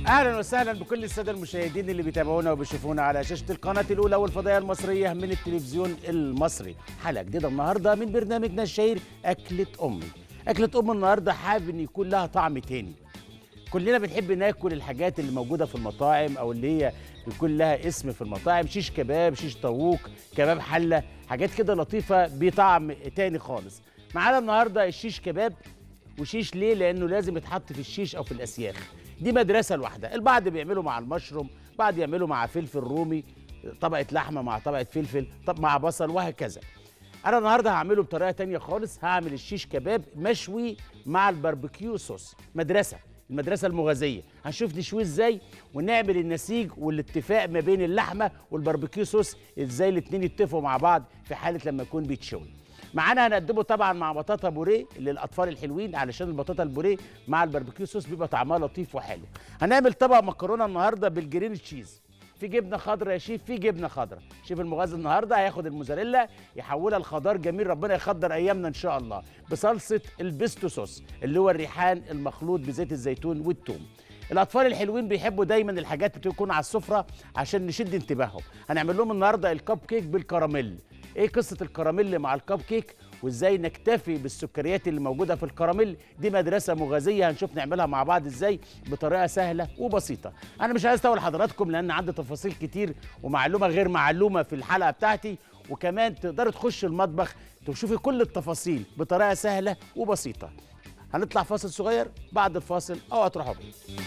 اهلا وسهلا بكل الساده المشاهدين اللي بيتابعونا وبيشوفونا على شاشه القناه الاولى والفضائيه المصريه من التلفزيون المصري حلقه جديده النهارده من برنامجنا الشهير اكله امي اكله ام النهارده حابب ان يكون لها طعم تاني كلنا بنحب ناكل الحاجات اللي موجوده في المطاعم او اللي هي بيكون لها اسم في المطاعم شيش كباب شيش طاووق كباب حله حاجات كده لطيفه بطعم تاني خالص معانا النهارده الشيش كباب وشيش ليه لانه لازم يتحط في الشيش او في الاسياخ دي مدرسه لوحدها البعض بيعملوا مع المشروم بعض يعملوا مع فلفل رومي طبقه لحمه مع طبقه فلفل طب مع بصل وهكذا انا النهارده هعمله بطريقه تانية خالص هعمل الشيش كباب مشوي مع الباربيكيو صوص مدرسه المدرسه المغازيه هنشوف نشويه ازاي ونعمل النسيج والاتفاق ما بين اللحمه والباربيكيو صوص ازاي الاتنين يتفقوا مع بعض في حاله لما يكون بيتشوي معانا هنقدمه طبعا مع بطاطا بوريه للاطفال الحلوين علشان البطاطا البوريه مع الباربيكيو صوص بيبقى طعمها لطيف وحلو هنعمل طبق مكرونه النهارده بالجرين تشيز في جبنه خضراء يا شيف في جبنه خضراء شيف المغازي النهارده هياخد الموزاريلا يحولها لخضار جميل ربنا يخضر ايامنا ان شاء الله بصلصه البيستو صوص اللي هو الريحان المخلوط بزيت الزيتون والثوم الاطفال الحلوين بيحبوا دايما الحاجات اللي تكون على السفره عشان نشد انتباههم هنعمل لهم النهارده الكب كيك بالكراميل ايه قصه الكراميل مع الكب كيك وازاي نكتفي بالسكريات اللي موجوده في الكراميل دي مدرسه مغازيه هنشوف نعملها مع بعض ازاي بطريقه سهله وبسيطه انا مش عايز اطول حضراتكم لان عندي تفاصيل كتير ومعلومه غير معلومه في الحلقه بتاعتي وكمان تقدري تخشي المطبخ تشوفي كل التفاصيل بطريقه سهله وبسيطه هنطلع فاصل صغير بعد الفاصل او هتروحوا بعيد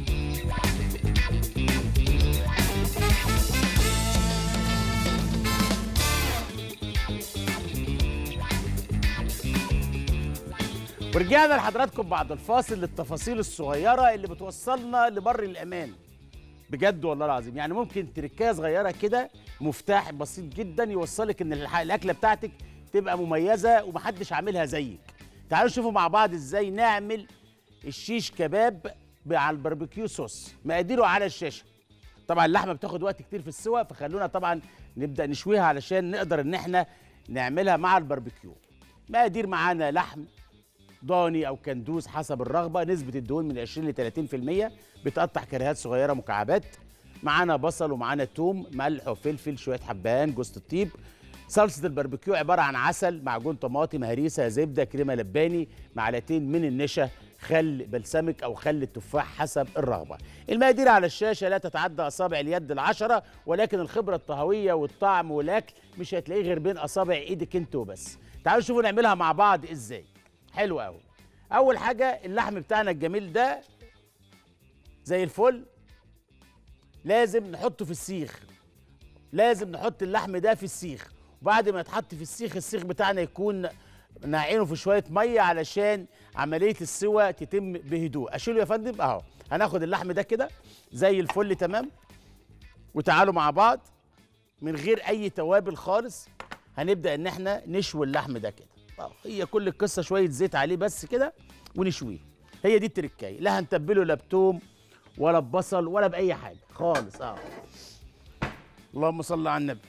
ورجعنا لحضراتكم بعد الفاصل للتفاصيل الصغيره اللي بتوصلنا لبر الامان بجد والله العظيم يعني ممكن تركايه صغيره كده مفتاح بسيط جدا يوصلك ان الح- الاكله بتاعتك تبقى مميزه ومحدش عاملها زيك تعالوا نشوفوا مع بعض ازاي نعمل الشيش كباب مع الباربيكيو صوص مقاديره على الشاشه طبعا اللحمه بتاخد وقت كتير في السوا فخلونا طبعا نبدا نشويها علشان نقدر ان احنا نعملها مع الباربيكيو مقادير معانا لحم ضاني او كندوز حسب الرغبه نسبه الدهون من 20 ل 30% بتقطع كريهات صغيره مكعبات معانا بصل ومعانا توم ملح وفلفل شويه حبهان جوز الطيب صلصه الباربيكيو عباره عن عسل معجون طماطم هريسه زبده كريمه لباني معلقتين من النشا خل بلسمك او خل التفاح حسب الرغبه المقادير على الشاشه لا تتعدى اصابع اليد العشره ولكن الخبره الطهويه والطعم والاكل مش هتلاقيه غير بين اصابع ايدك انت وبس تعالوا شوفوا نعملها مع بعض ازاي حلو قوي اول حاجه اللحم بتاعنا الجميل ده زي الفل لازم نحطه في السيخ لازم نحط اللحم ده في السيخ وبعد ما يتحط في السيخ السيخ بتاعنا يكون ناعينه في شويه ميه علشان عمليه السوى تتم بهدوء اشيله يا فندم اهو هناخد اللحم ده كده زي الفل تمام وتعالوا مع بعض من غير اي توابل خالص هنبدا ان احنا نشوي اللحم ده كده آه، هي كل القصه شويه زيت عليه بس كده ونشويه هي دي التركايه لا هنتبله لا بتوم ولا ببصل ولا باي حاجه خالص اه اللهم صل على النبي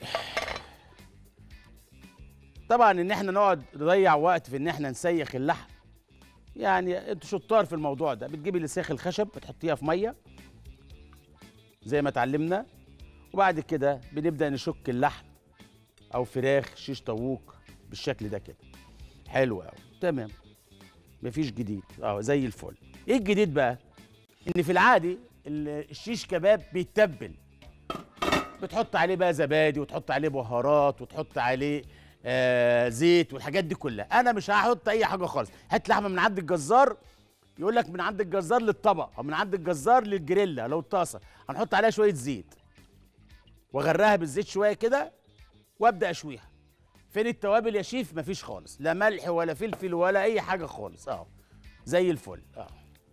طبعا ان احنا نقعد نضيع وقت في ان احنا نسيخ اللحم يعني انتوا شطار في الموضوع ده بتجيبي لساخ الخشب بتحطيها في ميه زي ما اتعلمنا وبعد كده بنبدا نشك اللحم او فراخ شيش طاووق بالشكل ده كده حلو قوي تمام مفيش جديد اه زي الفل ايه الجديد بقى ان في العادي ال- الشيش كباب بيتبل بتحط عليه بقى زبادي وتحط عليه بهارات وتحط عليه آه زيت والحاجات دي كلها انا مش هحط اي حاجه خالص هات لحمه من عند الجزار يقول لك من عند الجزار للطبق او من عند الجزار للجريلا لو الطاسه هنحط عليها شويه زيت واغرقها بالزيت شويه كده وابدا اشويها فين التوابل يا شيف مفيش خالص لا ملح ولا فلفل ولا اي حاجه خالص اه زي الفل اه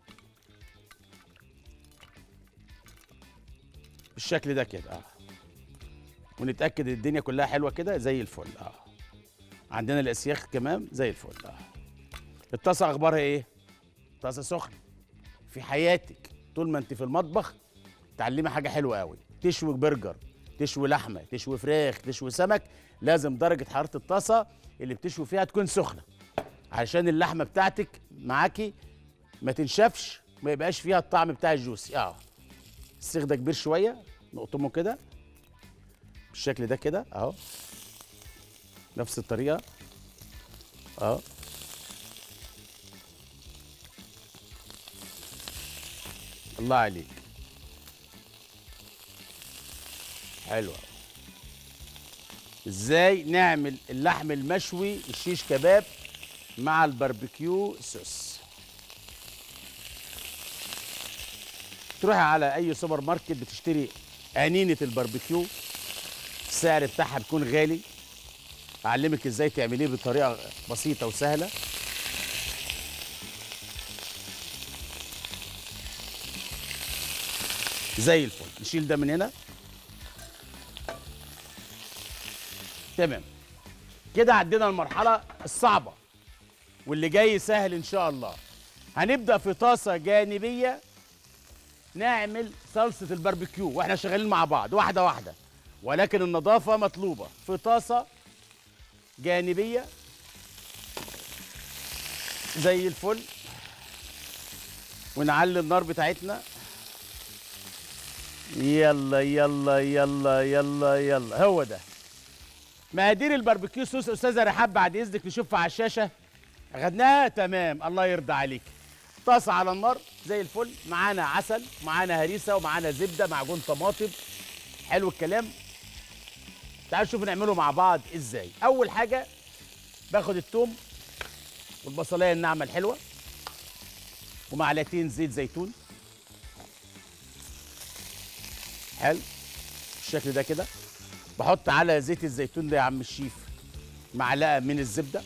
بالشكل ده كده اه ونتاكد ان الدنيا كلها حلوه كده زي الفل اه عندنا الاسياخ كمان زي الفل اه الطاسه اخبارها ايه طاسه سخنه في حياتك طول ما انت في المطبخ تعلمي حاجه حلوه قوي تشوي برجر تشوي لحمه تشوي فراخ تشوي سمك لازم درجه حراره الطاسه اللي بتشوي فيها تكون سخنه عشان اللحمه بتاعتك معاكي ما تنشفش ما يبقاش فيها الطعم بتاع الجوسي اه السيخ ده كبير شويه نقطمه كده بالشكل ده كده اهو نفس الطريقه اهو الله عليك حلوة ازاي نعمل اللحم المشوي الشيش كباب مع الباربيكيو صوص تروحي على اي سوبر ماركت بتشتري انينه الباربيكيو السعر بتاعها بيكون غالي اعلمك ازاي تعمليه بطريقه بسيطه وسهله زي الفل نشيل ده من هنا تمام كده عدينا المرحله الصعبه واللي جاي سهل ان شاء الله هنبدا في طاسه جانبيه نعمل صلصه الباربيكيو واحنا شغالين مع بعض واحده واحده ولكن النظافه مطلوبه في طاسه جانبيه زي الفل ونعلي النار بتاعتنا يلا يلا يلا يلا يلا هو ده مقادير الباربيكيو صوص استاذه رحاب بعد اذنك نشوفها على الشاشه اخدناها تمام الله يرضى عليك طاسه على النار زي الفل معانا عسل معانا هريسه ومعانا زبده معجون طماطم حلو الكلام تعالوا نشوف نعمله مع بعض ازاي اول حاجه باخد التوم والبصلايه الناعمه الحلوه ومعلقتين زيت زيتون حلو بالشكل ده كده بحط على زيت الزيتون ده يا عم الشيف معلقه من الزبده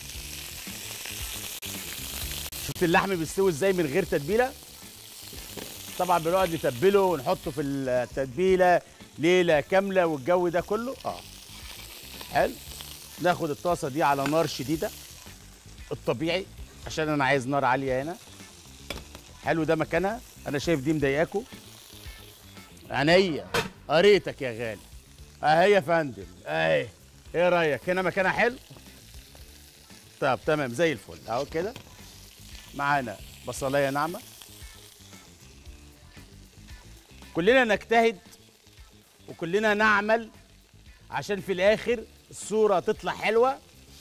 شفت اللحم بيستوي ازاي من غير تتبيله طبعا بنقعد نتبله ونحطه في التتبيله ليله كامله والجو ده كله اه حلو ناخد الطاسه دي على نار شديده الطبيعي عشان انا عايز نار عاليه هنا حلو ده مكانها انا شايف دي مضايقاكوا عينيا قريتك يا غالي اهي يا فندم اهي ايه رايك هنا مكانها حلو طب تمام زي الفل اهو كده معانا بصلايه ناعمه كلنا نجتهد وكلنا نعمل عشان في الاخر الصوره تطلع حلوه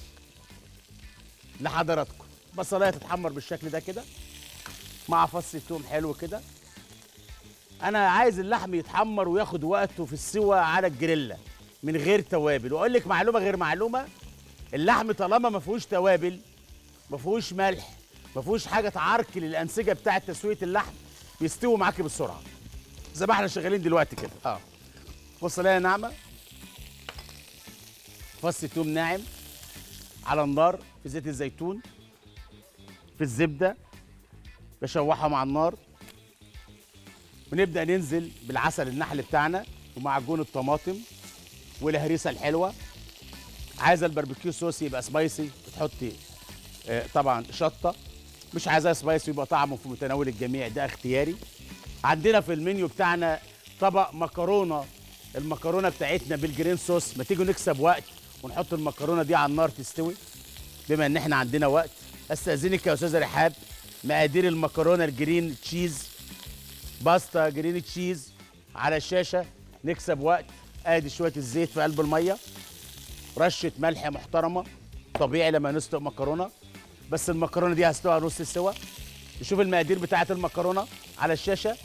لحضراتكم بصلايه تتحمر بالشكل ده كده مع فص توم حلو كده انا عايز اللحم يتحمر وياخد وقته في السوى على الجريلا من غير توابل واقول لك معلومه غير معلومه اللحم طالما ما فيهوش توابل ما فيهوش ملح ما فيهوش حاجه تعركل الانسجه بتاعه تسويه اللحم بيستوي معاكي بسرعه زي ما احنا شغالين دلوقتي كده اه بصلايه ناعمه فص توم ناعم على النار في زيت الزيتون في الزبده بشوحهم على النار ونبدا ننزل بالعسل النحل بتاعنا ومعجون الطماطم والهريسه الحلوه عايزه الباربيكيو صوص يبقى سبايسي بتحطي آه، طبعا شطه مش عايزاه سبايسي يبقى طعمه في متناول الجميع ده اختياري عندنا في المنيو بتاعنا طبق مكرونه المكرونه بتاعتنا بالجرين صوص ما تيجوا نكسب وقت ونحط المكرونه دي على النار تستوي بما ان احنا عندنا وقت استاذنك يا استاذه رحاب مقادير المكرونه الجرين تشيز باستا جرين تشيز على الشاشه نكسب وقت ادي شويه الزيت في قلب الميه رشه ملح محترمه طبيعي لما نسلق مكرونه بس المكرونه دي هستوي على نص السوا نشوف المقادير بتاعه المكرونه على الشاشه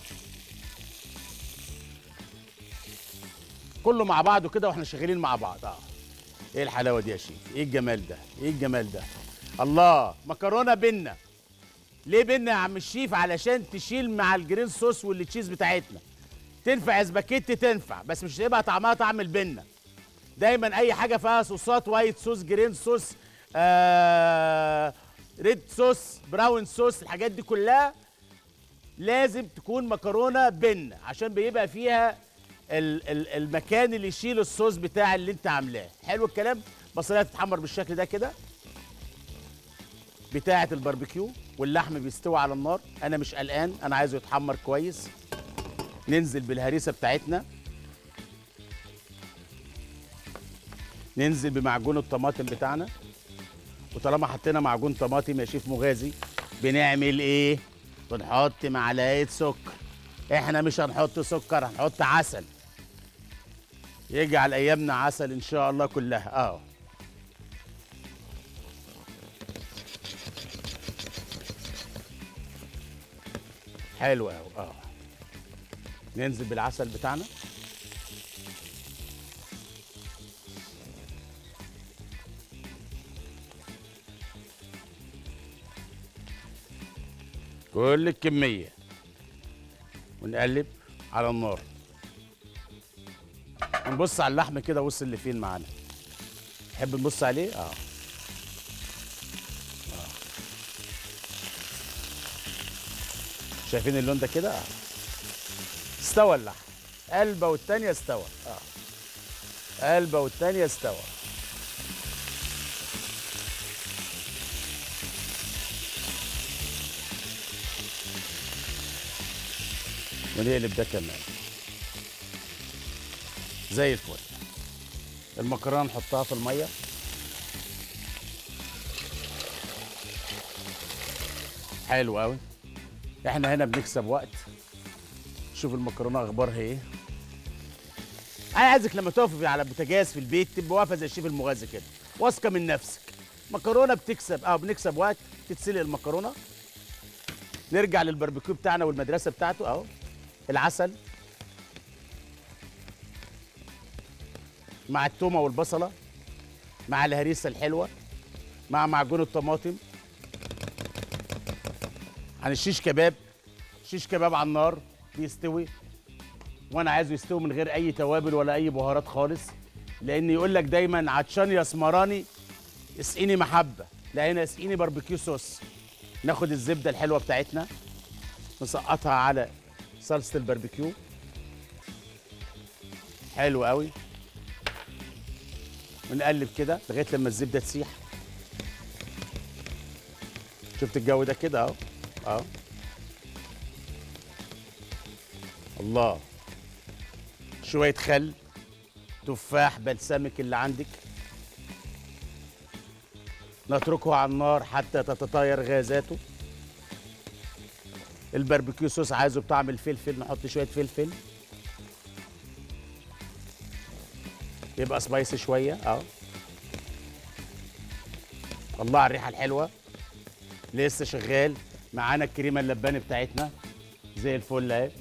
كله مع بعضه كده واحنا شغالين مع بعض اه ايه الحلاوه دي يا شيخ ايه الجمال ده ايه الجمال ده الله مكرونه بينا ليه بينا يا عم الشيف علشان تشيل مع الجرين صوص والتشيز بتاعتنا تنفع اسباجيتي تنفع بس مش هيبقى طعمها طعم البنه دايما اي حاجه فيها صوصات وايت صوص جرين صوص آه ريد صوص براون صوص الحاجات دي كلها لازم تكون مكرونه بن عشان بيبقى فيها ال ال المكان اللي يشيل الصوص بتاع اللي انت عاملاه حلو الكلام بصلايه تتحمر بالشكل ده كده بتاعه الباربيكيو واللحم بيستوي على النار انا مش قلقان انا عايزه يتحمر كويس ننزل بالهريسه بتاعتنا ننزل بمعجون الطماطم بتاعنا وطالما حطينا معجون طماطم يا شيف مغازي بنعمل ايه بنحط معلقه سكر احنا مش هنحط سكر هنحط عسل يجعل ايامنا عسل ان شاء الله كلها اه حلو قوي اه ننزل بالعسل بتاعنا كل الكمية ونقلب على النار ونبص على اللحم كده وصل لفين معانا تحب نبص عليه اه شايفين اللون ده كده اه استوى اللحم قلبه والتانية استوى اه قلبه والتانية استوى ونقلب ده كمان زي الفل المكرونه نحطها في الميه حلو قوي احنا هنا بنكسب وقت شوف المكرونه اخبارها ايه انا عايزك لما تقف على البوتاجاز في البيت تبقى واقفه زي الشيف المغازي كده واثقه من نفسك مكرونه بتكسب اه بنكسب وقت تتسلق المكرونه نرجع للباربيكيو بتاعنا والمدرسه بتاعته اهو العسل مع التومه والبصله مع الهريسه الحلوه مع معجون الطماطم عن الشيش كباب شيش كباب على النار بيستوي وانا عايزه يستوي من غير اي توابل ولا اي بهارات خالص لان يقول لك دايما عطشان يا اسمراني اسقيني محبه لا هنا اسقيني باربيكيو صوص ناخد الزبده الحلوه بتاعتنا نسقطها على صلصه الباربيكيو حلو قوي ونقلب كده لغايه لما الزبده تسيح شفت الجو ده كده اهو اهو الله شويه خل تفاح بلسمك اللي عندك نتركه على النار حتى تتطاير غازاته الباربيكيو صوص عايزه بطعم الفلفل نحط شويه فلفل يبقى سبايسي شويه اه الله على الريحه الحلوه لسه شغال معانا الكريمه اللباني بتاعتنا زي الفل اهي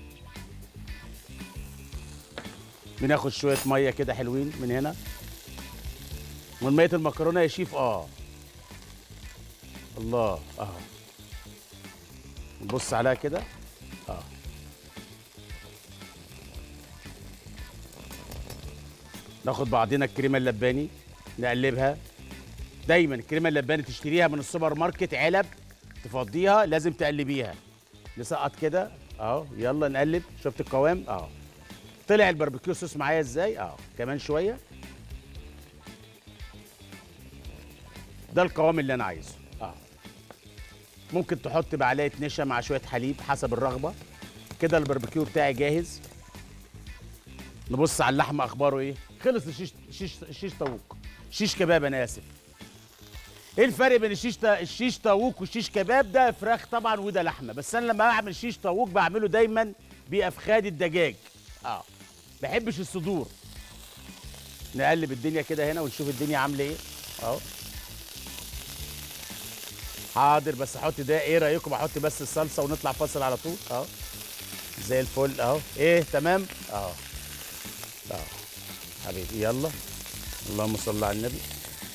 بناخد شويه ميه كده حلوين من هنا من ميه المكرونه يا شيف اه الله اه نبص عليها كده اه ناخد بعضنا الكريمه اللباني نقلبها دايما الكريمه اللباني تشتريها من السوبر ماركت علب تفضيها لازم تقلبيها نسقط كده اهو يلا نقلب شفت القوام اهو طلع الباربيكيو صوص معايا ازاي اهو كمان شويه ده القوام اللي انا عايزه اه ممكن تحط معلقه نشا مع شويه حليب حسب الرغبه كده الباربيكيو بتاعي جاهز نبص على اللحم اخباره ايه خلص الشيش شيش شيش طاووق شيش كباب انا اسف ايه الفرق بين الشيش تا... الشيش طاووق والشيش كباب ده فراخ طبعا وده لحمه بس انا لما بعمل شيش طاووق بعمله دايما بافخاد الدجاج اه بحبش الصدور نقلب الدنيا كده هنا ونشوف الدنيا عامله ايه اهو حاضر بس احط ده ايه رايكم احط بس الصلصه ونطلع فاصل على طول اهو زي الفل اهو ايه تمام اهو اهو حبيبي يلا اللهم صل على النبي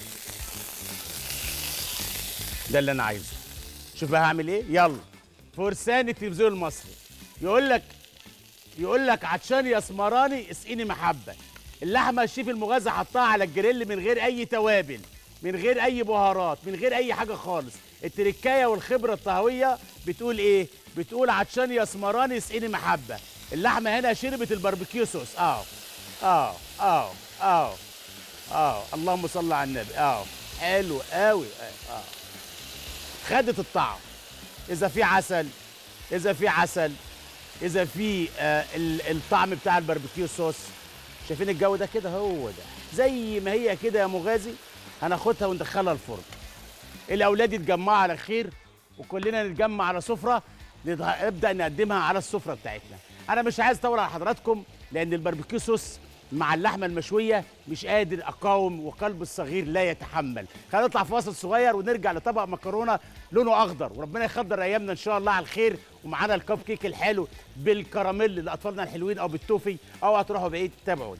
ده اللي انا عايزه شوف بقى هعمل ايه يلا فرسان التلفزيون المصري يقول لك يقول لك عطشان يا اسمراني اسقيني محبه اللحمه الشيف المغازي حطها على الجريل من غير اي توابل من غير اي بهارات من غير اي حاجه خالص التركايه والخبره الطهويه بتقول ايه بتقول عطشان يا اسمراني اسقيني محبه اللحمه هنا شربت الباربيكيو صوص اه اه اه اه اه اللهم صل على النبي اه حلو قوي اه خدت الطعم اذا في عسل اذا في عسل اذا في آه ال- الطعم بتاع الباربيكيو صوص شايفين الجو ده كده هو ده زي ما هي كده يا مغازي هناخدها وندخلها الفرن الاولاد يتجمعوا على خير وكلنا نتجمع على سفره نض- نبدا نقدمها على السفره بتاعتنا انا مش عايز اطول على حضراتكم لان الباربيكيو صوص مع اللحمه المشويه مش قادر اقاوم وقلب الصغير لا يتحمل خلينا نطلع فاصل صغير ونرجع لطبق مكرونه لونه اخضر وربنا يخضر ايامنا ان شاء الله على الخير ومعانا الكب كيك الحلو بالكراميل لاطفالنا الحلوين او بالتوفي او هتروحوا بعيد تابعوني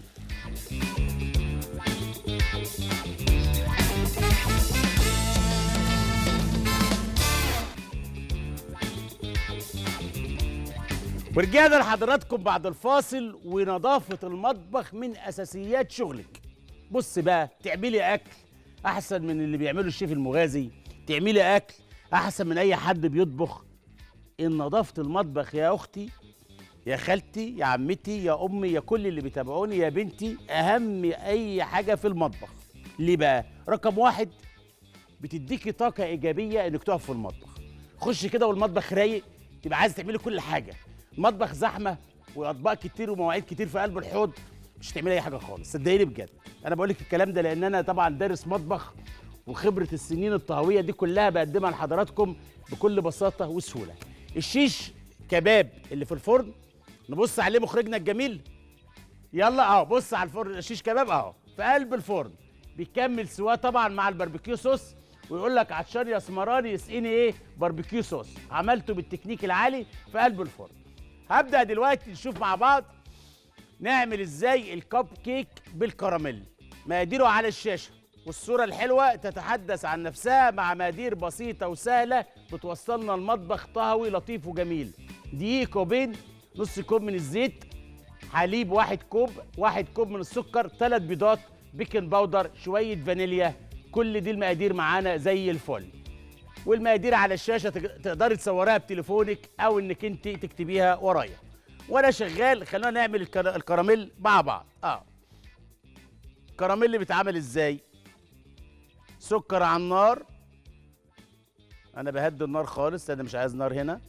ورجعنا لحضراتكم بعد الفاصل ونظافة المطبخ من أساسيات شغلك بص بقى تعملي أكل أحسن من اللي بيعمله الشيف المغازي تعملي أكل أحسن من أي حد بيطبخ إن نظافة المطبخ يا أختي يا خالتي يا عمتي يا أمي يا كل اللي بيتابعوني يا بنتي أهم أي حاجة في المطبخ ليه بقى؟ رقم واحد بتديكي طاقة إيجابية إنك تقف في المطبخ خش كده والمطبخ رايق تبقى عايز تعملي كل حاجة المطبخ زحمة وأطباق كتير ومواعيد كتير في قلب الحوض مش هتعملي أي حاجة خالص صدقيني بجد أنا بقول لك الكلام ده لأن أنا طبعا دارس مطبخ وخبرة السنين الطهوية دي كلها بقدمها لحضراتكم بكل بساطة وسهولة الشيش كباب اللي في الفرن نبص عليه مخرجنا الجميل يلا اهو بص على الفرن شيش كباب اهو في قلب الفرن بيكمل سواه طبعا مع الباربيكيو صوص ويقول لك عطشان يا اسمراني يسقيني ايه باربيكيو صوص عملته بالتكنيك العالي في قلب الفرن هبدا دلوقتي نشوف مع بعض نعمل ازاي الكب كيك بالكراميل مقاديره على الشاشه والصوره الحلوه تتحدث عن نفسها مع مقادير بسيطه وسهله بتوصلنا المطبخ طهوي لطيف وجميل دقيق كوبين نص كوب من الزيت حليب واحد كوب واحد كوب من السكر ثلاث بيضات بيكنج باودر شويه فانيليا كل دي المقادير معانا زي الفل والمقادير على الشاشه تق- تقدري تصوريها بتليفونك او انك انت تكتبيها ورايا وانا شغال خلينا نعمل الكر- الكراميل مع بعض اه الكراميل بيتعمل ازاي سكر على النار انا بهدي النار خالص انا مش عايز نار هنا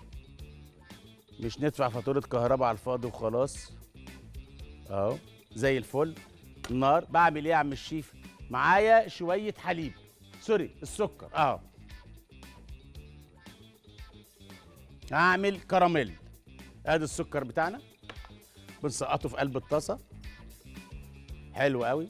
مش ندفع فاتوره كهرباء على الفاضي وخلاص اهو زي الفل النار بعمل ايه يا عم الشيف معايا شويه حليب سوري السكر اهو هعمل كراميل ادي السكر بتاعنا بنسقطه في قلب الطاسه حلو قوي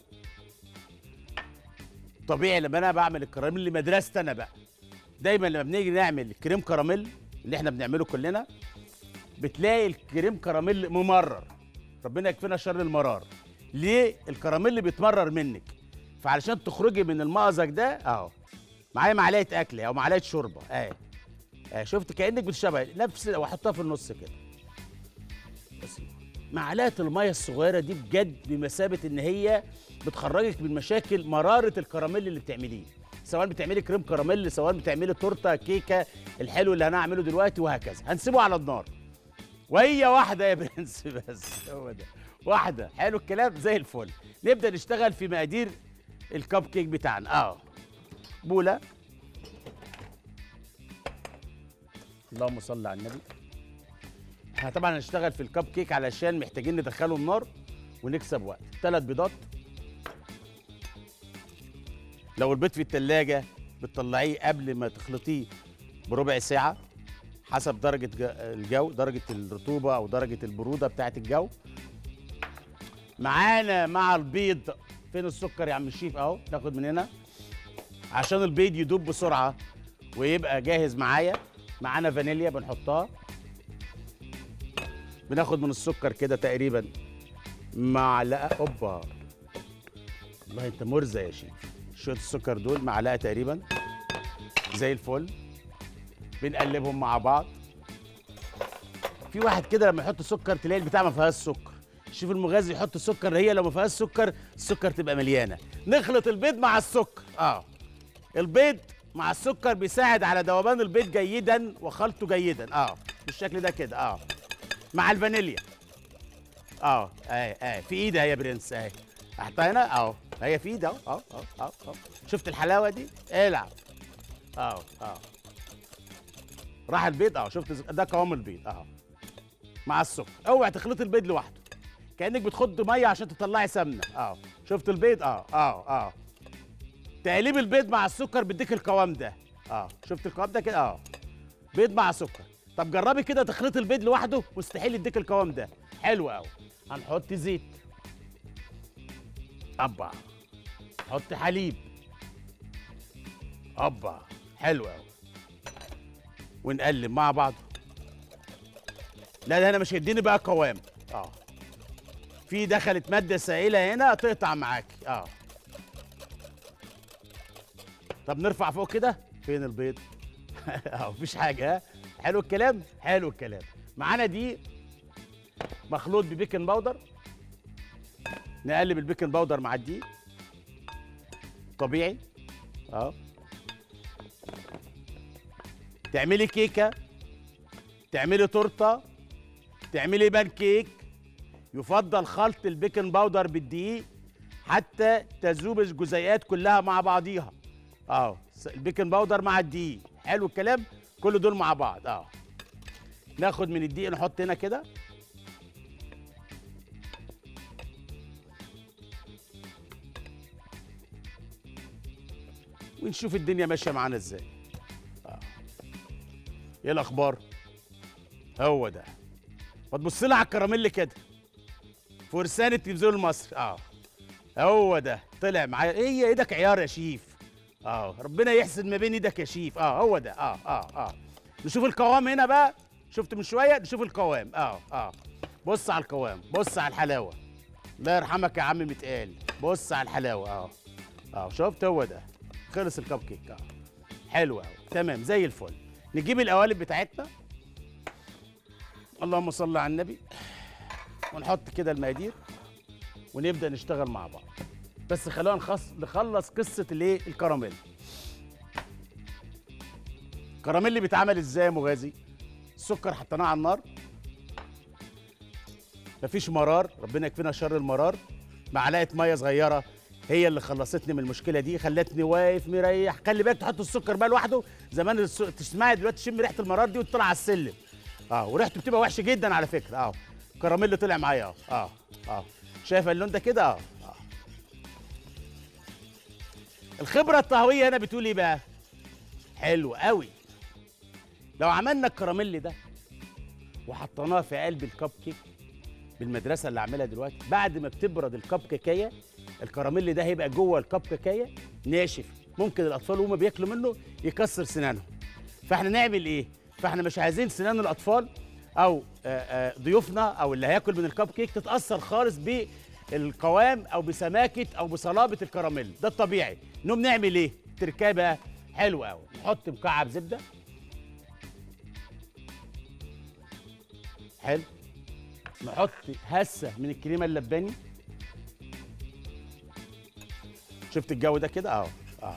طبيعي لما انا بعمل الكراميل لمدرستي انا بقى دايما لما بنيجي نعمل كريم كراميل اللي احنا بنعمله كلنا بتلاقي الكريم كراميل ممرر ربنا يكفينا شر المرار ليه الكراميل بيتمرر منك فعلشان تخرجي من المأزق ده اهو معايا معلقه اكل او معلقه شوربه اهي اهي شفت كانك بتشبه نفس واحطها في النص كده بس معلقه الميه الصغيره دي بجد بمثابه ان هي بتخرجك من مشاكل مراره الكراميل اللي بتعمليه سواء بتعملي كريم كراميل سواء بتعملي تورته كيكه الحلو اللي هنعمله دلوقتي وهكذا هنسيبه على النار وهي واحده يا برنس بس هو ده واحده حلو الكلام زي الفل نبدا نشتغل في مقادير الكب كيك بتاعنا اه بوله اللهم صل على النبي احنا طبعا هنشتغل في الكب كيك علشان محتاجين ندخله النار ونكسب وقت ثلاث بيضات لو البيض في التلاجة بتطلعيه قبل ما تخلطيه بربع ساعة حسب درجة ج- الجو درجة الرطوبة أو درجة البرودة بتاعة الجو معانا مع البيض فين السكر يا عم الشيف اهو ناخد من هنا عشان البيض يدوب بسرعة ويبقى جاهز معايا معانا فانيليا بنحطها بناخد من السكر كده تقريبا معلقة اوبا والله انت مرزق يا شيف شوية السكر دول معلقة تقريبا زي الفل بنقلبهم مع بعض في واحد كده لما يحط سكر تلاقي البتاع ما فيهاش سكر شوف المغازي يحط سكر هي لو ما فيهاش سكر السكر تبقى مليانه نخلط البيض مع السكر اه البيض مع السكر بيساعد على ذوبان البيض جيدا وخلطه جيدا اه بالشكل ده كده اه مع الفانيليا اه اهي اهي في ايدها يا برنس اهي احطها هنا اهو هي في ايدها اهو اهو اهو اهو اهو شفت الحلاوه دي العب اهو اهو راح البيض اهو شفت ده قوام البيض اهو مع السكر اوعي تخلطي البيض لوحده كانك بتخض ميه عشان تطلعي سمنه اه شفت البيض اه اه اه تقليب البيض مع السكر بيديك القوام ده اه شفت القوام ده كده اه بيض مع سكر طب جربي كده تخلطي البيض لوحده مستحيل يديك القوام ده حلو قوي هنحط زيت ابا حط حليب ابا حلو قوي ونقلب مع بعض لا ده انا مش هيديني بقى قوام اه في دخلت ماده سائله هنا تقطع معاكي اه طب نرفع فوق كده فين البيض اه مفيش حاجه ها حلو الكلام حلو الكلام معانا دي مخلوط ببيكنج باودر نقلب البيكنج باودر مع الدقيق طبيعي اه تعملي كيكه تعملي تورته تعملي بان كيك يفضل خلط البيكنج باودر بالدقيق حتى تذوب الجزيئات كلها مع بعضيها اه البيكنج باودر مع الدقيق حلو الكلام كل دول مع بعض اه ناخد من الدقيق نحط هنا كده ونشوف الدنيا ماشيه معانا ازاي آه. ايه الاخبار هو ده ما تبص لي على الكراميل كده فرسان التلفزيون المصري اه هو ده طلع معايا ايه يا ايدك عيار يا شيف اه ربنا يحسن ما بين ايدك يا شيف اه هو ده اه اه اه نشوف القوام هنا بقى شفت من شويه نشوف القوام اه اه بص على القوام بص على الحلاوه الله يرحمك يا عم متقال بص على الحلاوه اه اه شفت هو ده خلص الكب كيك اه حلو قوي تمام زي الفل نجيب القوالب بتاعتنا اللهم صل على النبي ونحط كده المقادير ونبدا نشتغل مع بعض بس خلونا نخص نخلص قصه الايه الكراميل الكراميل بيتعمل ازاي يا مغازي السكر حطيناه على النار مفيش مرار ربنا يكفينا شر المرار معلقه ميه صغيره هي اللي خلصتني من المشكله دي خلتني واقف مريح خلي بالك تحط السكر بقى لوحده زمان الس... تسمعي دلوقتي تشم ريحه المرار دي وتطلع على السلم اه وريحته بتبقى وحشه جدا على فكره اه كراميل طلع معايا اه اه اه شايف اللون ده كده اه اه الخبره الطهويه هنا بتقول ايه بقى حلو قوي لو عملنا الكراميل ده وحطيناه في قلب الكب كيك بالمدرسه اللي عاملها دلوقتي بعد ما بتبرد الكب كيكيه الكراميل ده هيبقى جوه الكب كيكيه ناشف ممكن الاطفال وهم بياكلوا منه يكسر سنانهم فاحنا نعمل ايه فاحنا مش عايزين سنان الاطفال او آآ آآ ضيوفنا او اللي هياكل من الكب كيك تتاثر خالص بالقوام او بسماكه او بصلابه الكراميل ده الطبيعي نقوم نعمل ايه تركايه بقى حلو قوي نحط مكعب زبده حلو نحط هسه من الكريمه اللباني شفت الجو ده كده اهو اه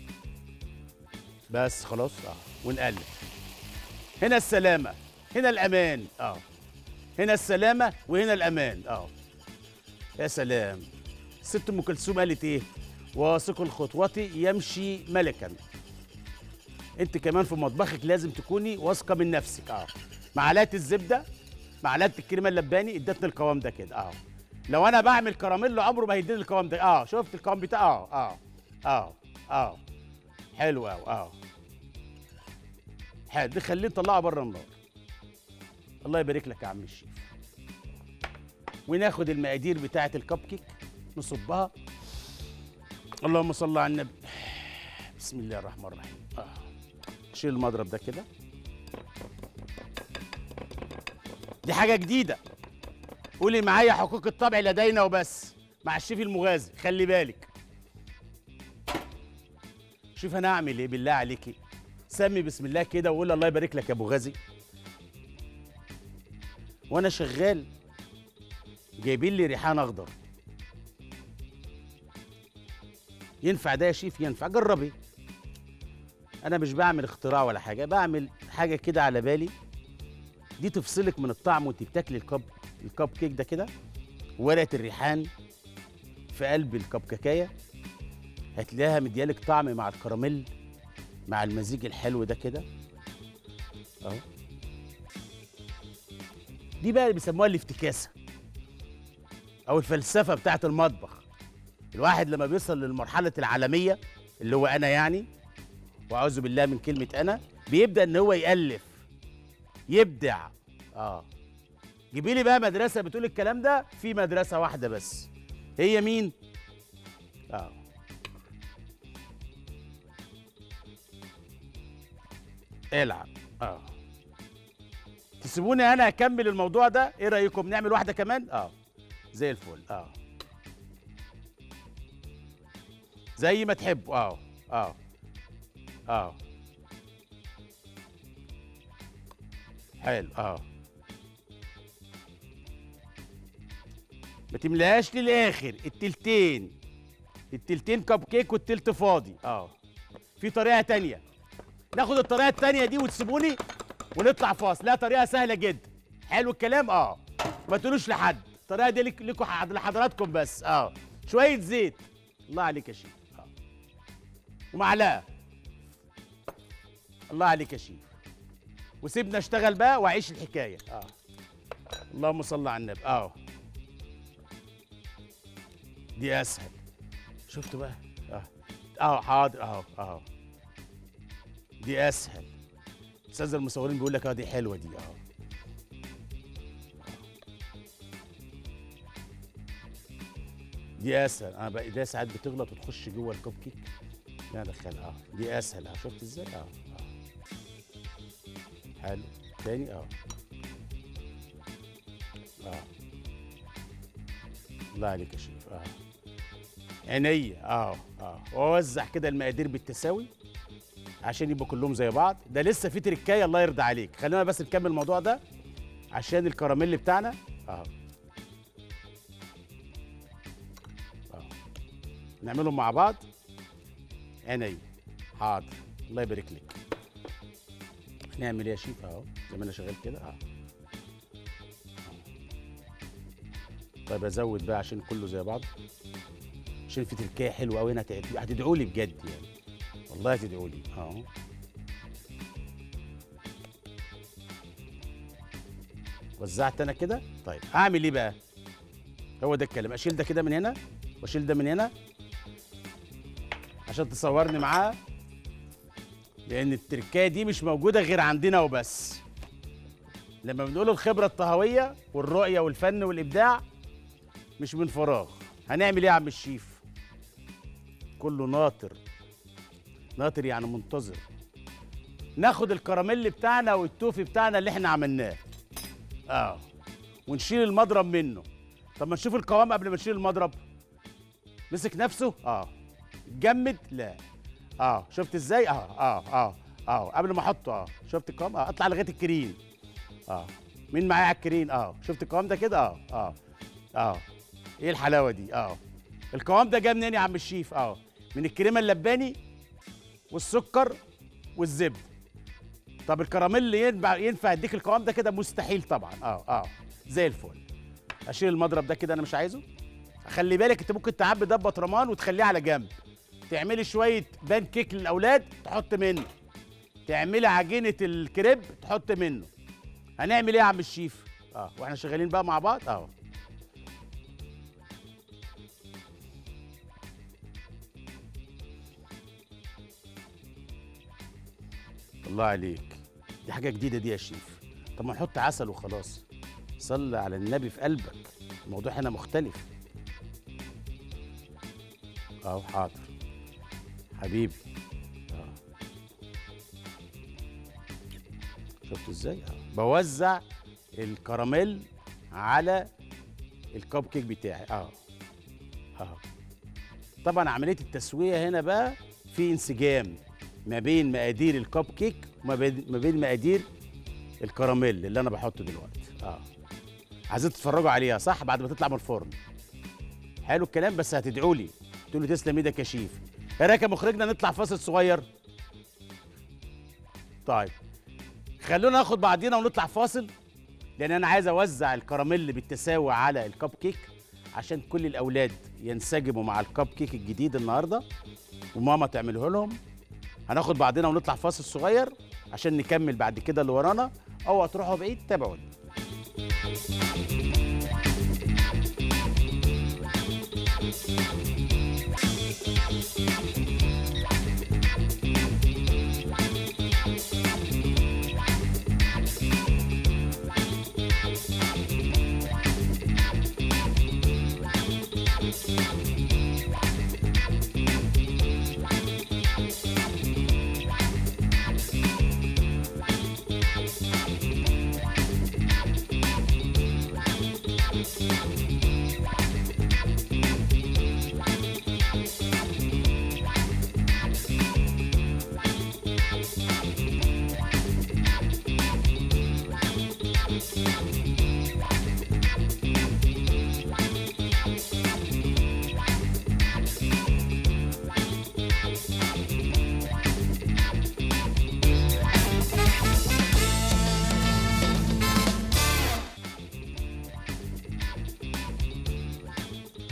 بس خلاص اه ونقلب هنا السلامه هنا الامان اه هنا السلامه وهنا الامان اه يا سلام ست ام كلثوم قالت ايه واثق الخطوه يمشي ملكا انت كمان في مطبخك لازم تكوني واثقه من نفسك اه معلقه الزبده معلقه الكريمه اللباني ادتني القوام ده كده اه لو انا بعمل كراميل عمره ما هيديني القوام ده اه شفت القوام بتاعه اه اه اه اه حلو قوي اه حلو دي خليه نطلعه بره النار الله يبارك لك يا عم الشيف وناخد المقادير بتاعه الكب كيك نصبها اللهم صل على النبي بسم الله الرحمن الرحيم آه. شيل المضرب ده كده دي حاجه جديده قولي معايا حقوق الطبع لدينا وبس مع الشيف المغازي خلي بالك شوف انا اعمل ايه بالله عليكي سمي بسم الله كده وقول الله يبارك لك يا ابو غازي وانا شغال جايبين لي ريحان اخضر ينفع ده يا شيف ينفع جربي انا مش بعمل اختراع ولا حاجه بعمل حاجه كده على بالي دي تفصلك من الطعم وانت بتاكلي الكب الكب كيك ده كده ورقه الريحان في قلب الكب كاكايه هتلاقيها مديالك طعم مع الكراميل مع المزيج الحلو ده كده اهو دي بقى اللي بيسموها الافتكاسه او الفلسفه بتاعه المطبخ الواحد لما بيوصل للمرحله العالميه اللي هو انا يعني واعوذ بالله من كلمه انا بيبدا ان هو يالف يبدع اه جيبي لي بقى مدرسه بتقول الكلام ده في مدرسه واحده بس هي مين اه العب اه تسيبوني انا اكمل الموضوع ده ايه رايكم نعمل واحده كمان اه زي الفل اه زي ما تحبوا اه اه اه حلو اه ما تملهاش للاخر التلتين التلتين كب كيك والتلت فاضي اه في طريقه تانية ناخد الطريقه التانية دي وتسيبوني ونطلع فاصل لا طريقه سهله جدا حلو الكلام اه ما تقولوش لحد الطريقه دي لك لكم لحضراتكم بس اه شويه زيت الله عليك يا شيخ اه ومعلقه الله عليك يا شيخ وسيبنا اشتغل بقى واعيش الحكايه اه اللهم صل على النبي اه دي اسهل شفتوا بقى اه اه حاضر اهو اهو دي اسهل استاذ المصورين بيقول لك اه دي حلوه دي اه دي اسهل انا بقى ايديا ساعات بتغلط وتخش جوه الكوب كيك لا دخلها اه دي اسهل اه شفت ازاي اه اه حلو تاني اه اه الله عليك يا شريف اه عينيا اه اه واوزع كده المقادير بالتساوي عشان يبقوا كلهم زي بعض ده لسه في تركايه الله يرضى عليك خلينا بس نكمل الموضوع ده عشان الكراميل بتاعنا اه اه نعملهم مع بعض عينيا حاضر الله يبارك لك نعمل ايه يا شيف اهو زي ما انا شغال كده اه طيب ازود بقى عشان كله زي بعض عشان في تركية حلوه قوي هنا هتدعوا لي بجد يعني والله هتدعوا لي اه وزعت انا كده طيب هعمل ايه بقى هو ده الكلام اشيل ده كده من هنا واشيل ده من هنا عشان تصورني معاها لان التركايه دي مش موجوده غير عندنا وبس لما بنقول الخبره الطهويه والرؤيه والفن والابداع مش من فراغ هنعمل ايه يا عم الشيف كله ناطر ناطر يعني منتظر ناخد الكراميل بتاعنا والتوفي بتاعنا اللي احنا عملناه اه ونشيل المضرب منه طب ما نشوف القوام قبل ما نشيل المضرب مسك نفسه اه جمد لا اه شفت ازاي اه اه اه اه قبل ما احطه اه شفت القوام اه اطلع لغايه الكرين اه مين معايا على الكرين اه شفت القوام ده كده اه اه اه ايه الحلاوه دي اه القوام ده جاي منين يا عم الشيف اه من الكريمه اللباني والسكر والزبده طب الكراميل ينفع ينفع يديك القوام ده كده مستحيل طبعا اه اه زي الفل اشيل المضرب ده كده انا مش عايزه خلي بالك انت ممكن تعبي ده بطرمان وتخليه على جنب تعملي شويه بان كيك للاولاد تحط منه تعملي عجينه الكريب تحط منه هنعمل ايه يا عم الشيف اه واحنا شغالين بقى مع بعض اه الله عليك دي حاجه جديده دي يا شيف طب ما نحط عسل وخلاص صلي على النبي في قلبك الموضوع هنا مختلف اهو حاضر حبيبي اه شفت ازاي اه بوزع الكراميل على الكب كيك بتاعي اه اه طبعا عمليه التسويه هنا بقى في انسجام ما بين مقادير الكب كيك وما بين ما بين مقادير الكراميل اللي انا بحطه دلوقتي اه عايزين تتفرجوا عليها صح بعد ما تطلع من الفرن حلو الكلام بس هتدعوا لي تقولوا تسلم ايدك يا شيف ايه رايك يا مخرجنا نطلع فاصل صغير طيب خلونا ناخد بعضينا ونطلع فاصل لان انا عايز اوزع الكراميل بالتساوي على الكب كيك عشان كل الاولاد ينسجموا مع الكب كيك الجديد النهارده وماما تعمله لهم هناخد بعضنا ونطلع فاصل صغير عشان نكمل بعد كده اللي ورانا او هتروحوا بعيد تابعوني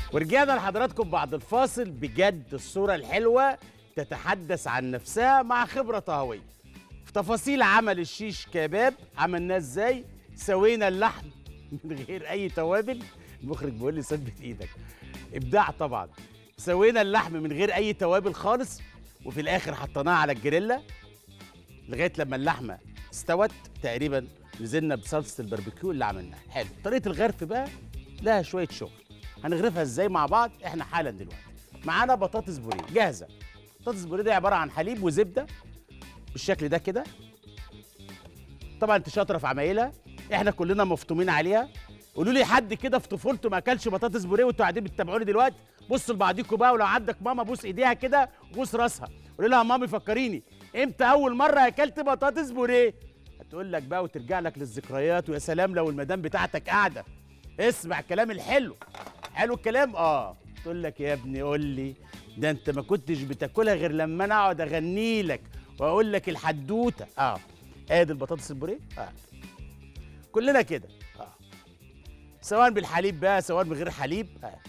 ورجعنا لحضراتكم بعد الفاصل بجد الصورة الحلوة تتحدث عن نفسها مع خبرة طهوية في تفاصيل عمل الشيش كباب عملناه ازاي سوينا اللحم من غير اي توابل المخرج بيقول لي ثبت ايدك ابداع طبعا سوينا اللحم من غير اي توابل خالص وفي الاخر حطيناها على الجريلا لغايه لما اللحمه استوت تقريبا نزلنا بصلصه الباربيكيو اللي عملناها حلو طريقه الغرف بقى لها شويه شغل هنغرفها ازاي مع بعض احنا حالا دلوقتي معانا بطاطس بوريه جاهزه بطاطس بوريه دي عباره عن حليب وزبده بالشكل ده كده طبعا انت شاطره في عمايلها احنا كلنا مفطومين عليها قولوا لي حد كده في طفولته ما اكلش بطاطس بوريه وانتوا قاعدين بتتابعوني دلوقتي بصوا لبعضيكم بقى ولو عندك ماما بوس ايديها كده وبوس راسها قولي لها مامي فكريني امتى اول مره اكلت بطاطس بوريه هتقول لك بقى وترجع لك للذكريات ويا سلام لو المدام بتاعتك قاعده اسمع الكلام الحلو حلو الكلام اه تقول لك يا ابني قول لي ده انت ما كنتش بتاكلها غير لما انا اقعد اغني لك واقول لك الحدوته اه ادي البطاطس البوريه اه كلنا كده اه سواء بالحليب بقى سواء من غير حليب آه.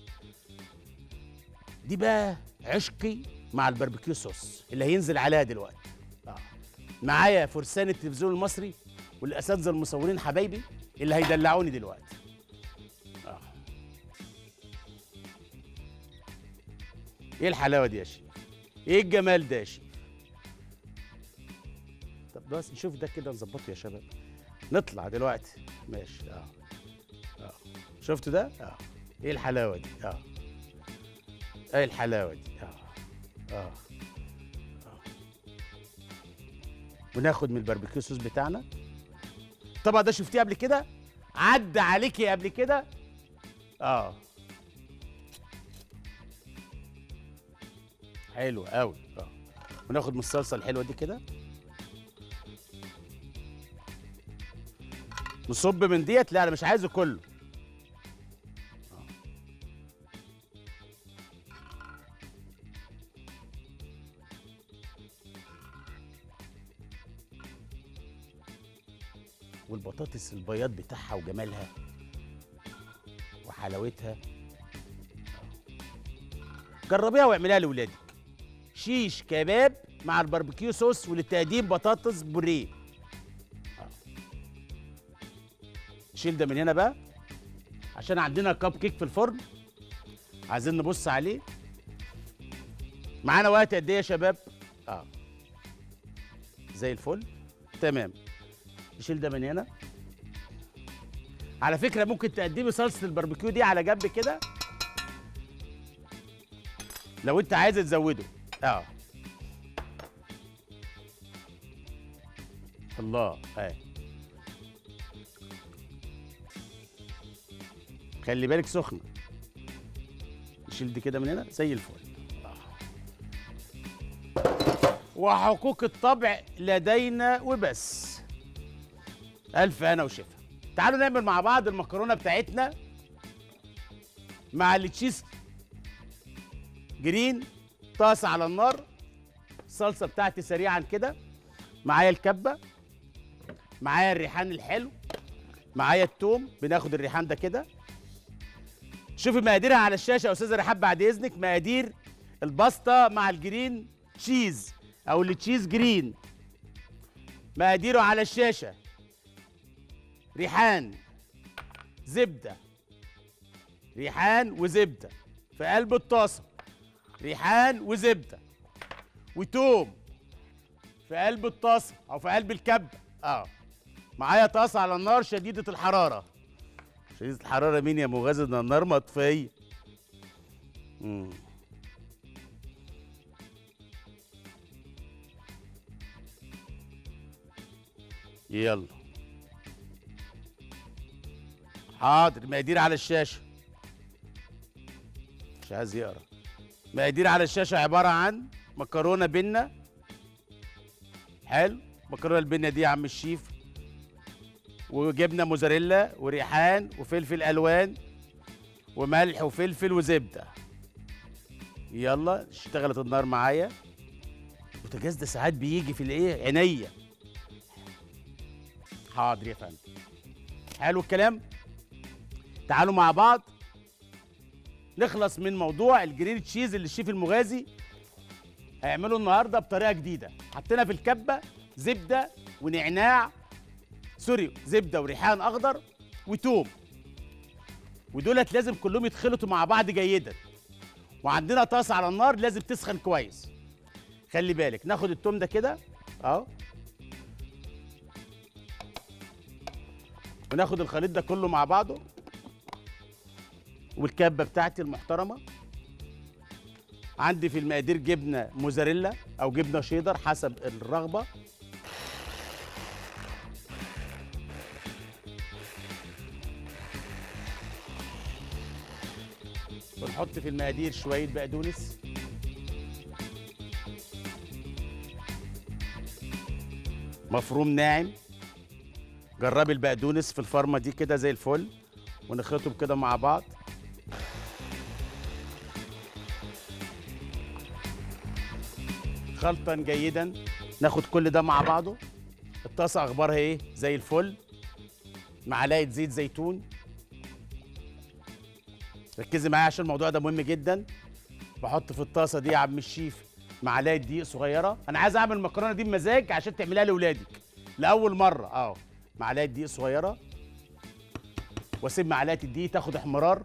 دي بقى عشقي مع الباربيكيو صوص اللي هينزل عليها دلوقتي آه. معايا فرسان التلفزيون المصري والاساتذه المصورين حبايبي اللي هيدلعوني دلوقتي آه. ايه الحلاوه دي يا شيخ ايه الجمال ده يا شيخ طب بس نشوف ده كده نظبطه يا شباب نطلع دلوقتي ماشي اه اه شفتوا ده اه ايه الحلاوه دي اه ايه الحلاوه دي اه اه, آه. وناخد من الباربيكيو صوص بتاعنا طبعا ده شفتيه قبل كده عدى عليكي قبل كده اه حلو قوي اه وناخد من الصلصه الحلوه دي كده نصب من ديت لا انا مش عايزه كله آه. والبطاطس البياض بتاعها وجمالها وحلاوتها جربيها واعمليها لاولادك شيش كباب مع الباربيكيو صوص وللتقديم بطاطس بوريه نشيل ده من هنا بقى عشان عندنا كاب كيك في الفرن عايزين نبص عليه معانا وقت قد ايه يا شباب اه زي الفل تمام نشيل ده من هنا على فكره ممكن تقدمي صلصه الباربيكيو دي على جنب كده لو انت عايز تزوده اه الله اهي خلي بالك سخنه نشيل دي كده من هنا زي الفل آه. وحقوق الطبع لدينا وبس الف انا وشفا تعالوا نعمل مع بعض المكرونه بتاعتنا مع التشيز جرين طاسه على النار الصلصه بتاعتي سريعا كده معايا الكبه معايا الريحان الحلو معايا التوم بناخد الريحان ده كده شوفي مقاديرها على الشاشه يا استاذه رحاب بعد اذنك مقادير الباستا مع الجرين تشيز او التشيز جرين مقاديره على الشاشه ريحان زبده ريحان وزبده في قلب الطاسه ريحان وزبده وتوم في قلب الطاسه او في قلب الكبه اه معايا طاسه على النار شديده الحراره شديدة الحرارة مين يا مغازل ده النار مطفية مم. يلا حاضر مقادير على الشاشة مش عايز يقرا مقادير على الشاشة عبارة عن مكرونة بنة حلو مكرونة البنة دي يا عم الشيف وجبنه موزاريلا وريحان وفلفل الوان وملح وفلفل وزبده يلا اشتغلت النار معايا البوتاجاز ده ساعات بيجي في الايه عينيا حاضر يا فندم حلو الكلام تعالوا مع بعض نخلص من موضوع الجريل تشيز اللي الشيف المغازي هيعمله النهارده بطريقه جديده حطينا في الكبه زبده ونعناع سوري زبده وريحان اخضر وتوم ودولت لازم كلهم يتخلطوا مع بعض جيدا وعندنا طاسه على النار لازم تسخن كويس خلي بالك ناخد التوم ده كده اهو وناخد الخليط ده كله مع بعضه والكبه بتاعتي المحترمه عندي في المقادير جبنه موزاريلا او جبنه شيدر حسب الرغبه ونحط في المقادير شويه بقدونس مفروم ناعم جربي البقدونس في الفرمه دي كده زي الفل ونخلطهم كده مع بعض خلطا جيدا ناخد كل ده مع بعضه الطاسه اخبارها ايه زي الفل معلقه زيت زيتون ركزي معايا عشان الموضوع ده مهم جدا بحط في الطاسه دي يا عم الشيف معلقه دقيق صغيره انا عايز اعمل المكرونه دي بمزاج عشان تعملها لاولادك لاول مره اه معلقه دقيق صغيره واسيب معلقه الدقيق تاخد احمرار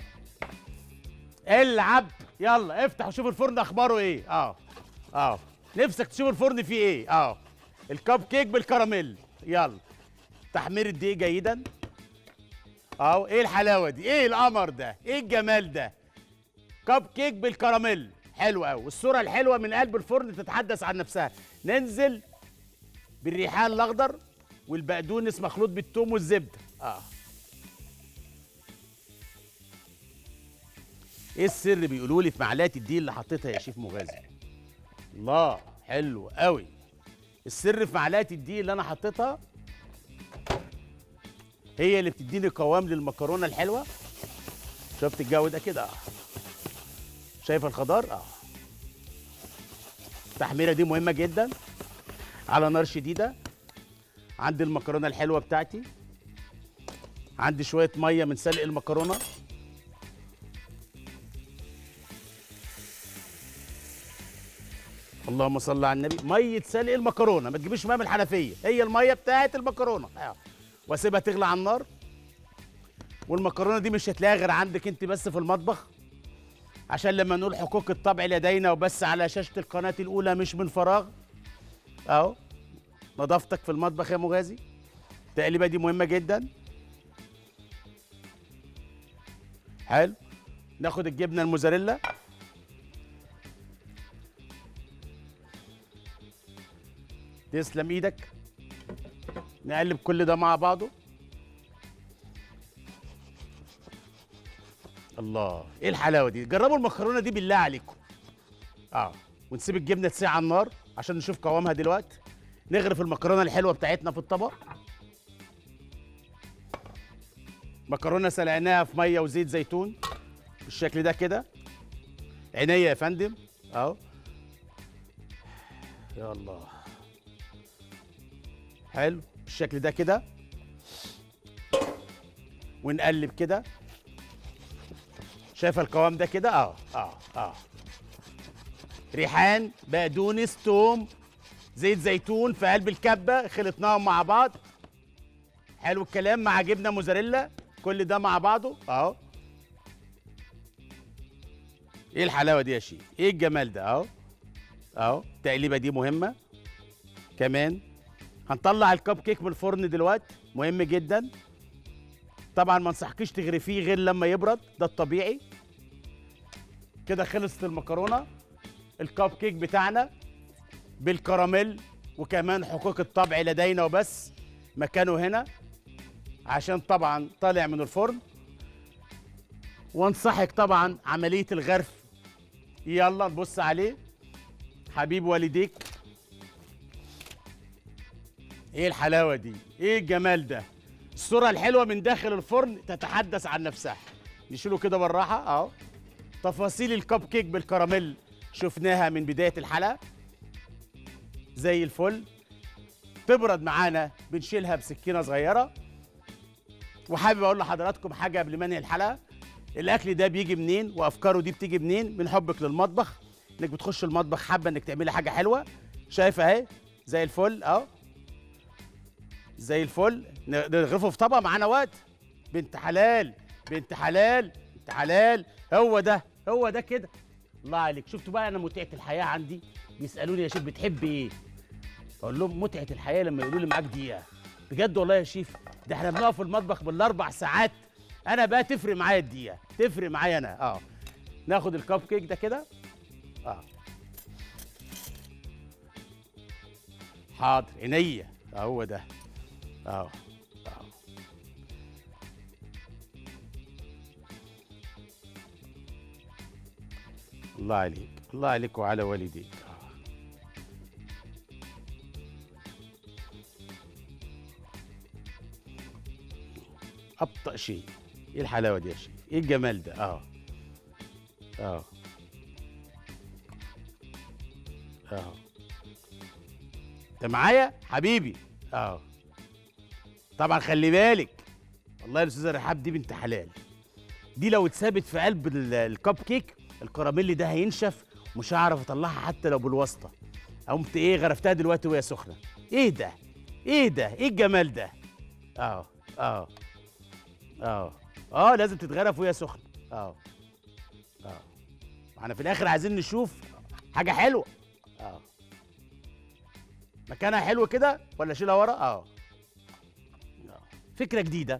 العب يلا افتح وشوف الفرن اخباره ايه اه اه نفسك تشوف الفرن فيه ايه اه الكب كيك بالكراميل يلا تحمير الدقيق جيدا اهو ايه الحلاوه دي ايه القمر ده ايه الجمال ده كب كيك بالكراميل حلو قوي والصوره الحلوه من قلب الفرن تتحدث عن نفسها ننزل بالريحان الاخضر والبقدونس مخلوط بالثوم والزبده اه ايه السر بيقولوا لي في معلقه الدقيق اللي حطيتها يا شيف مغازي الله حلو قوي السر في معلقه الدقيق اللي انا حطيتها هي اللي بتديني قوام للمكرونه الحلوه شفت الجو ده كده اه شايف الخضار اه التحميره دي مهمه جدا على نار شديده عندي المكرونه الحلوه بتاعتي عندي شويه ميه من سلق المكرونه اللهم صل على النبي ميه سلق المكرونه ما تجيبيش ميه من الحنفيه هي الميه بتاعت المكرونه اه واسيبها تغلى على النار والمكرونه دي مش هتلاقيها غير عندك انت بس في المطبخ عشان لما نقول حقوق الطبع لدينا وبس على شاشه القناه الاولى مش من فراغ اهو نظافتك في المطبخ يا مغازي التقليبه دي مهمه جدا حلو ناخد الجبنه الموزاريلا تسلم ايدك نقلب كل ده مع بعضه الله ايه الحلاوه دي جربوا المكرونه دي بالله عليكم اه ونسيب الجبنه تسيح على النار عشان نشوف قوامها دلوقتي نغرف المكرونه الحلوه بتاعتنا في الطبق مكرونه سلقناها في ميه وزيت زيتون بالشكل ده كده عينيا يا فندم اهو يا الله حلو بالشكل ده كده ونقلب كده شايف القوام ده كده اه اه اه ريحان بقدونس توم زيت زيتون في قلب الكبه خلطناهم مع بعض حلو الكلام مع جبنه موزاريلا كل ده مع بعضه اهو ايه الحلاوه دي يا شيخ ايه الجمال ده اهو اهو التقليبه دي مهمه كمان هنطلع الكب كيك من الفرن دلوقتي مهم جدا طبعا ما انصحكيش تغرفيه غير لما يبرد ده الطبيعي كده خلصت المكرونه الكب كيك بتاعنا بالكراميل وكمان حقوق الطبع لدينا وبس مكانه هنا عشان طبعا طالع من الفرن وانصحك طبعا عمليه الغرف يلا نبص عليه حبيب والديك ايه الحلاوه دي ايه الجمال ده الصوره الحلوه من داخل الفرن تتحدث عن نفسها نشيله كده بالراحه اهو تفاصيل الكب كيك بالكراميل شفناها من بدايه الحلقه زي الفل تبرد معانا بنشيلها بسكينه صغيره وحابب اقول لحضراتكم حاجه قبل ما انهي الحلقه الاكل ده بيجي منين وافكاره دي بتيجي منين من حبك للمطبخ انك بتخش المطبخ حابه انك تعملي حاجه حلوه شايفه اهي زي الفل اهو زي الفل نغرفه في طبق معانا وقت بنت حلال بنت حلال بنت حلال هو ده هو ده كده الله عليك شفتوا بقى انا متعه الحياه عندي بيسالوني يا شيف بتحب ايه اقول لهم متعه الحياه لما يقولوا لي معاك دقيقه بجد والله يا شيف ده احنا بنقف في المطبخ بالاربع ساعات انا بقى تفرق معايا الدقيقه تفرق معايا انا اه ناخد الكب كيك ده كده اه حاضر عينيا هو ده اه اه الله عليك الله عليك وعلى والديك آه. ابطا شيء ايه الحلاوه دي يا شيخ ايه الجمال ده اه اه اه انت معايا حبيبي اه طبعا خلي بالك والله يا استاذه رحاب دي بنت حلال دي لو اتثبت في قلب ال- الكب كيك الكراميل ده هينشف مش هعرف اطلعها حتى لو بالواسطه قمت ايه غرفتها دلوقتي وهي سخنه ايه ده ايه ده ايه الجمال ده اه اه اه اه لازم تتغرف وهي سخنه اه اه احنا في الاخر عايزين نشوف حاجه حلوه اه مكانها حلو كده ولا اشيلها ورا اه آه. فكره جديده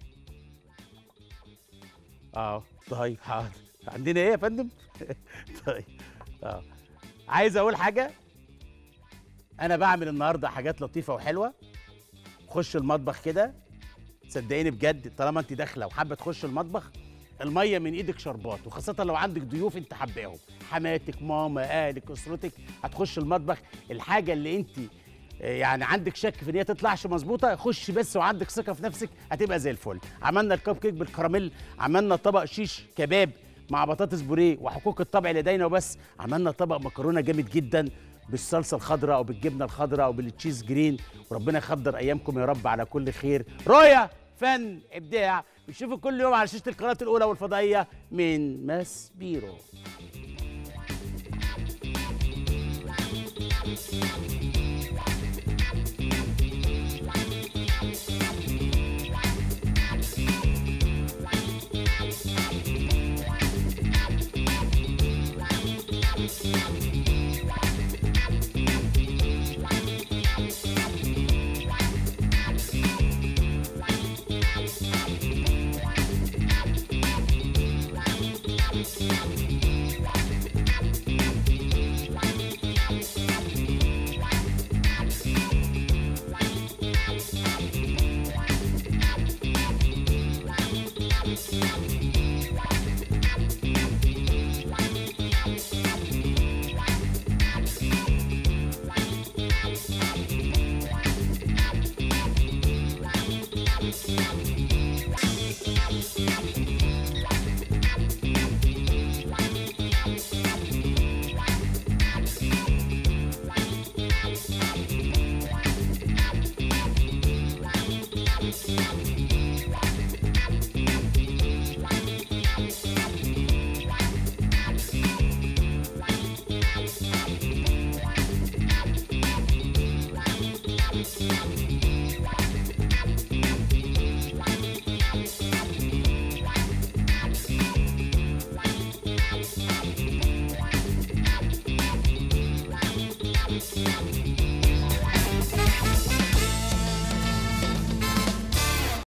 اه طيب حاضر عندنا ايه يا فندم طيب اه عايز اقول حاجه انا بعمل النهارده حاجات لطيفه وحلوه خش المطبخ كده صدقيني بجد طالما انت داخله وحابه تخش المطبخ الميه من ايدك شربات وخاصه لو عندك ضيوف انت حباهم حماتك ماما اهلك اسرتك هتخش المطبخ الحاجه اللي انت آه، يعني عندك شك في ان هي تطلعش مظبوطه خش بس وعندك ثقه في نفسك هتبقى زي الفل عملنا الكب كيك بالكراميل عملنا طبق شيش كباب مع بطاطس بوريه وحقوق الطبع لدينا وبس عملنا طبق مكرونه جامد جدا بالصلصه الخضراء او بالجبنه الخضراء او بالتشيز جرين وربنا يخضر ايامكم يا رب على كل خير رؤيا فن ابداع بتشوفوا كل يوم على شاشه القناه الاولى والفضائيه من ماس بيرو